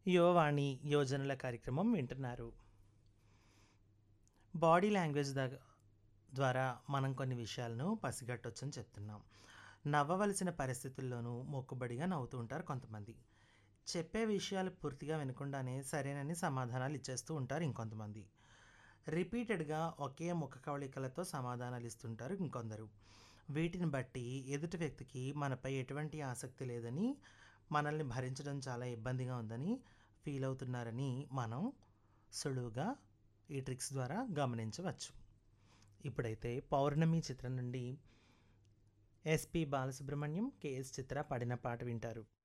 యువవాణి యోజనల కార్యక్రమం వింటున్నారు body language దగ ద్వారా మనం కొన్ని విషయాలను పసిగట్టొచ్చని చెప్తున్నాం నవ్వవలసిన పరిస్థితుల్లోనూ మొక్కుబడిగా నవ్వుతూ ఉంటారు కొంతమంది చెప్పే విషయాలు పూర్తిగా వినకుండానే సరేనని సమాధానాలు ఇచ్చేస్తూ ఉంటారు ఇంకొంతమంది రిపీటెడ్గా ఒకే ముఖ కవళికలతో సమాధానాలు ఇస్తుంటారు ఇంకొందరు వీటిని బట్టి ఎదుటి వ్యక్తికి మనపై ఎటువంటి ఆసక్తి లేదని మనల్ని భరించడం చాలా ఇబ్బందిగా ఉందని ఫీల్ అవుతున్నారని మనం సులువుగా ఈ ట్రిక్స్ ద్వారా గమనించవచ్చు ఇప్పుడైతే పౌర్ణమి చిత్రం నుండి ఎస్పి బాలసుబ్రహ్మణ్యం కేఎస్ చిత్ర పాడిన పాట వింటారు